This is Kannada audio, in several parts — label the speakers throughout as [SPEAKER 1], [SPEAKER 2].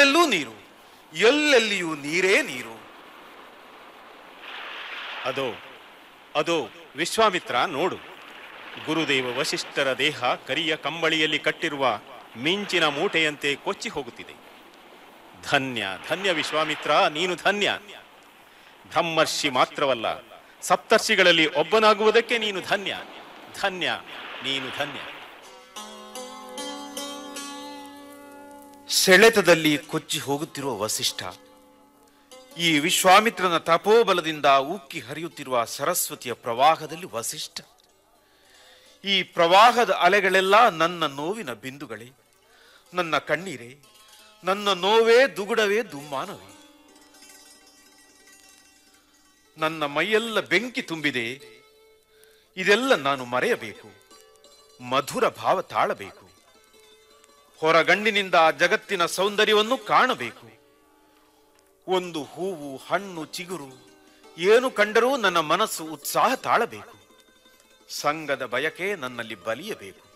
[SPEAKER 1] ಎಲ್ಲೆಲ್ಲೂ ನೀರು ಎಲ್ಲೆಲ್ಲಿಯೂ ನೀರೇ ನೀರು
[SPEAKER 2] ಅದೋ ಅದೋ ವಿಶ್ವಾಮಿತ್ರ ನೋಡು ಗುರುದೇವ ವಶಿಷ್ಠರ ದೇಹ ಕರಿಯ ಕಂಬಳಿಯಲ್ಲಿ ಕಟ್ಟಿರುವ ಮಿಂಚಿನ ಮೂಟೆಯಂತೆ ಕೊಚ್ಚಿ ಹೋಗುತ್ತಿದೆ ಧನ್ಯ ಧನ್ಯ ವಿಶ್ವಾಮಿತ್ರ ನೀನು ಧನ್ಯ ಬ್ರಹ್ಮರ್ಷಿ ಮಾತ್ರವಲ್ಲ ಸಪ್ತರ್ಷಿಗಳಲ್ಲಿ ಒಬ್ಬನಾಗುವುದಕ್ಕೆ ನೀನು ಧನ್ಯ ಧನ್ಯ ನೀನು ಧನ್ಯ
[SPEAKER 1] ಸೆಳೆತದಲ್ಲಿ ಕೊಚ್ಚಿ ಹೋಗುತ್ತಿರುವ ವಸಿಷ್ಠ ಈ ವಿಶ್ವಾಮಿತ್ರನ ತಪೋಬಲದಿಂದ ಉಕ್ಕಿ ಹರಿಯುತ್ತಿರುವ ಸರಸ್ವತಿಯ ಪ್ರವಾಹದಲ್ಲಿ ವಸಿಷ್ಠ ಈ ಪ್ರವಾಹದ ಅಲೆಗಳೆಲ್ಲ ನನ್ನ ನೋವಿನ ಬಿಂದುಗಳೇ ನನ್ನ ಕಣ್ಣೀರೇ ನನ್ನ ನೋವೇ ದುಗುಡವೇ ದುಮ್ಮಾನವೇ ನನ್ನ ಮೈಯೆಲ್ಲ ಬೆಂಕಿ ತುಂಬಿದೆ ಇದೆಲ್ಲ ನಾನು ಮರೆಯಬೇಕು ಮಧುರ ಭಾವ ತಾಳಬೇಕು ಹೊರಗಣ್ಣಿನಿಂದ ಜಗತ್ತಿನ ಸೌಂದರ್ಯವನ್ನು ಕಾಣಬೇಕು ಒಂದು ಹೂವು ಹಣ್ಣು ಚಿಗುರು ಏನು ಕಂಡರೂ ನನ್ನ ಮನಸ್ಸು ಉತ್ಸಾಹ ತಾಳಬೇಕು ಸಂಘದ ಬಯಕೆ ನನ್ನಲ್ಲಿ ಬಲಿಯಬೇಕು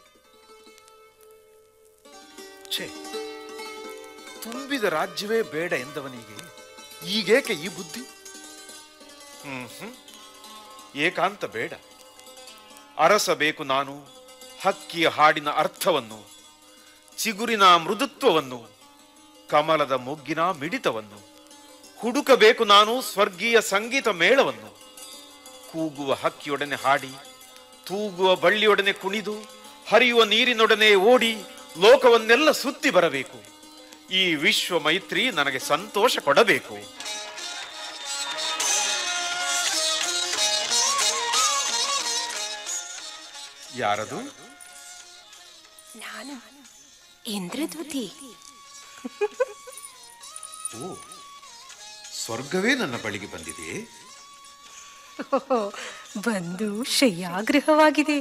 [SPEAKER 1] ಛೇ ತುಂಬಿದ ರಾಜ್ಯವೇ ಬೇಡ ಎಂದವನಿಗೆ ಈಗೇಕೆ ಈ ಬುದ್ಧಿ ಹ್ಮ್ ಹ್ಮ್ ಏಕಾಂತ ಬೇಡ ಅರಸಬೇಕು ನಾನು ಹಕ್ಕಿಯ ಹಾಡಿನ ಅರ್ಥವನ್ನು ಚಿಗುರಿನ ಮೃದುತ್ವವನ್ನು ಕಮಲದ ಮೊಗ್ಗಿನ ಮಿಡಿತವನ್ನು ಹುಡುಕಬೇಕು ನಾನು ಸ್ವರ್ಗೀಯ ಸಂಗೀತ ಮೇಳವನ್ನು ಕೂಗುವ ಹಕ್ಕಿಯೊಡನೆ ಹಾಡಿ ತೂಗುವ ಬಳ್ಳಿಯೊಡನೆ ಕುಣಿದು ಹರಿಯುವ ನೀರಿನೊಡನೆ ಓಡಿ ಲೋಕವನ್ನೆಲ್ಲ ಸುತ್ತಿ ಬರಬೇಕು ಈ ವಿಶ್ವ ಮೈತ್ರಿ ನನಗೆ ಸಂತೋಷ ಕೊಡಬೇಕು ಯಾರದು
[SPEAKER 3] ನಾನು ಇಂದ್ರದೂತಿ
[SPEAKER 1] ಓ ಸ್ವರ್ಗವೇ ನನ್ನ ಬಳಿಗೆ ಬಂದಿದೆ
[SPEAKER 3] ಓಹೋ, ಬಂದು ಶಯ್ಯಾಗೃಹವಾಗಿದೆ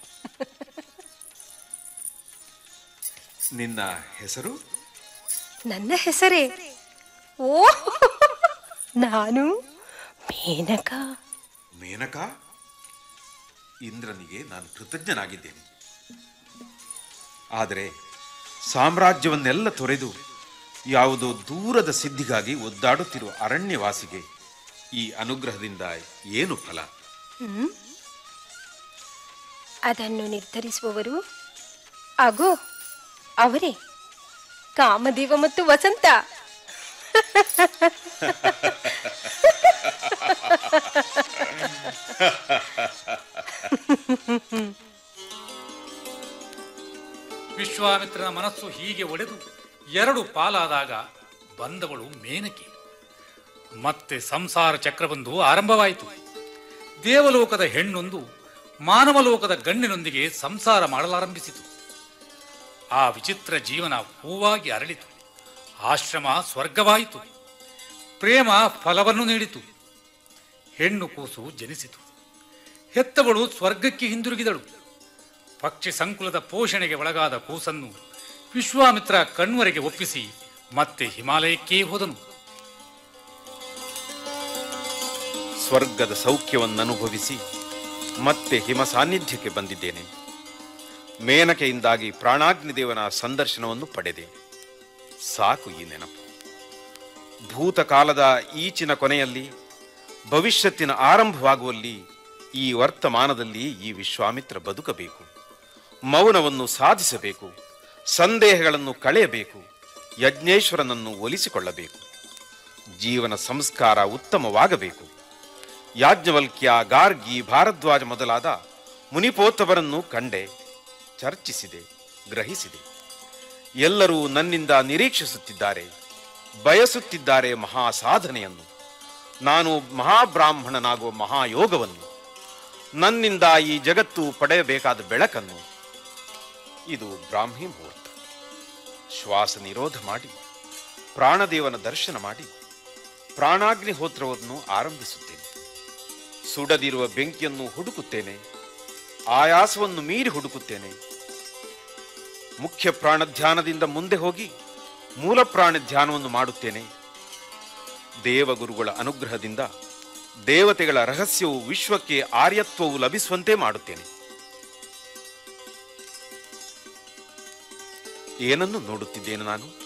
[SPEAKER 1] ನಿನ್ನ ಹೆಸರು
[SPEAKER 3] ನನ್ನ ಹೆಸರೇ ಓ ನಾನು ಮೇನಕ
[SPEAKER 1] ಮೇನಕ ಇಂದ್ರನಿಗೆ ನಾನು ಕೃತಜ್ಞನಾಗಿದ್ದೇನೆ ಆದರೆ ಸಾಮ್ರಾಜ್ಯವನ್ನೆಲ್ಲ ತೊರೆದು ಯಾವುದೋ ದೂರದ ಸಿದ್ಧಿಗಾಗಿ ಒದ್ದಾಡುತ್ತಿರುವ ಅರಣ್ಯವಾಸಿಗೆ ಈ ಅನುಗ್ರಹದಿಂದ ಏನು ಫಲ
[SPEAKER 3] ಅದನ್ನು ನಿರ್ಧರಿಸುವವರು ಆಗೋ ಅವರೇ ಕಾಮದೇವ ಮತ್ತು ವಸಂತ
[SPEAKER 4] ವಿಶ್ವಾಮಿತ್ರನ ಮನಸ್ಸು ಹೀಗೆ ಒಡೆದು ಎರಡು ಪಾಲಾದಾಗ ಬಂದವಳು ಮೇನಕೆ ಮತ್ತೆ ಸಂಸಾರ ಚಕ್ರಬಂಧು ಆರಂಭವಾಯಿತು ದೇವಲೋಕದ ಹೆಣ್ಣೊಂದು ಮಾನವಲೋಕದ ಗಣ್ಣಿನೊಂದಿಗೆ ಸಂಸಾರ ಮಾಡಲಾರಂಭಿಸಿತು ಆ ವಿಚಿತ್ರ ಜೀವನ ಹೂವಾಗಿ ಅರಳಿತು ಆಶ್ರಮ ಸ್ವರ್ಗವಾಯಿತು ಪ್ರೇಮ ಫಲವನ್ನು ನೀಡಿತು ಹೆಣ್ಣು ಕೂಸು ಜನಿಸಿತು ಹೆತ್ತವಳು ಸ್ವರ್ಗಕ್ಕೆ ಹಿಂದಿರುಗಿದಳು ಪಕ್ಷಿ ಸಂಕುಲದ ಪೋಷಣೆಗೆ ಒಳಗಾದ ಕೂಸನ್ನು ವಿಶ್ವಾಮಿತ್ರ ಕಣ್ವರೆಗೆ ಒಪ್ಪಿಸಿ ಮತ್ತೆ ಹಿಮಾಲಯಕ್ಕೇ ಹೋದನು
[SPEAKER 1] ಸ್ವರ್ಗದ ಸೌಖ್ಯವನ್ನನುಭವಿಸಿ ಮತ್ತೆ ಹಿಮ ಸಾನ್ನಿಧ್ಯಕ್ಕೆ ಬಂದಿದ್ದೇನೆ ಮೇನಕೆಯಿಂದಾಗಿ ಪ್ರಾಣಾಗ್ನಿದೇವನ ಸಂದರ್ಶನವನ್ನು ಪಡೆದೆ ಸಾಕು ಈ ನೆನಪು ಭೂತಕಾಲದ ಈಚಿನ ಕೊನೆಯಲ್ಲಿ ಭವಿಷ್ಯತ್ತಿನ ಆರಂಭವಾಗುವಲ್ಲಿ ಈ ವರ್ತಮಾನದಲ್ಲಿ ಈ ವಿಶ್ವಾಮಿತ್ರ ಬದುಕಬೇಕು ಮೌನವನ್ನು ಸಾಧಿಸಬೇಕು ಸಂದೇಹಗಳನ್ನು ಕಳೆಯಬೇಕು ಯಜ್ಞೇಶ್ವರನನ್ನು ಒಲಿಸಿಕೊಳ್ಳಬೇಕು ಜೀವನ ಸಂಸ್ಕಾರ ಉತ್ತಮವಾಗಬೇಕು ಯಾಜ್ಞವಲ್ಕ್ಯ ಗಾರ್ಗಿ ಭಾರದ್ವಾಜ ಮೊದಲಾದ ಮುನಿಪೋತ್ತವರನ್ನು ಕಂಡೆ ಚರ್ಚಿಸಿದೆ ಗ್ರಹಿಸಿದೆ ಎಲ್ಲರೂ ನನ್ನಿಂದ ನಿರೀಕ್ಷಿಸುತ್ತಿದ್ದಾರೆ ಬಯಸುತ್ತಿದ್ದಾರೆ ಮಹಾ ಸಾಧನೆಯನ್ನು ನಾನು ಮಹಾಬ್ರಾಹ್ಮಣನಾಗುವ ಮಹಾಯೋಗವನ್ನು ನನ್ನಿಂದ ಈ ಜಗತ್ತು ಪಡೆಯಬೇಕಾದ ಬೆಳಕನ್ನು ಇದು ಬ್ರಾಹ್ಮಿ ಮುಹೂರ್ತ ಶ್ವಾಸ ನಿರೋಧ ಮಾಡಿ ಪ್ರಾಣದೇವನ ದರ್ಶನ ಮಾಡಿ ಪ್ರಾಣಾಗ್ನಿಹೋತ್ರವನ್ನು ಆರಂಭಿಸುತ್ತೇನೆ ಸುಡದಿರುವ ಬೆಂಕಿಯನ್ನು ಹುಡುಕುತ್ತೇನೆ ಆಯಾಸವನ್ನು ಮೀರಿ ಹುಡುಕುತ್ತೇನೆ ಮುಖ್ಯ ಪ್ರಾಣ ಧ್ಯಾನದಿಂದ ಮುಂದೆ ಹೋಗಿ ಮೂಲ ಪ್ರಾಣ ಧ್ಯಾನವನ್ನು ಮಾಡುತ್ತೇನೆ ದೇವಗುರುಗಳ ಅನುಗ್ರಹದಿಂದ ದೇವತೆಗಳ ರಹಸ್ಯವು ವಿಶ್ವಕ್ಕೆ ಆರ್ಯತ್ವವು ಲಭಿಸುವಂತೆ ಮಾಡುತ್ತೇನೆ ಏನನ್ನು ನೋಡುತ್ತಿದ್ದೇನೆ ನಾನು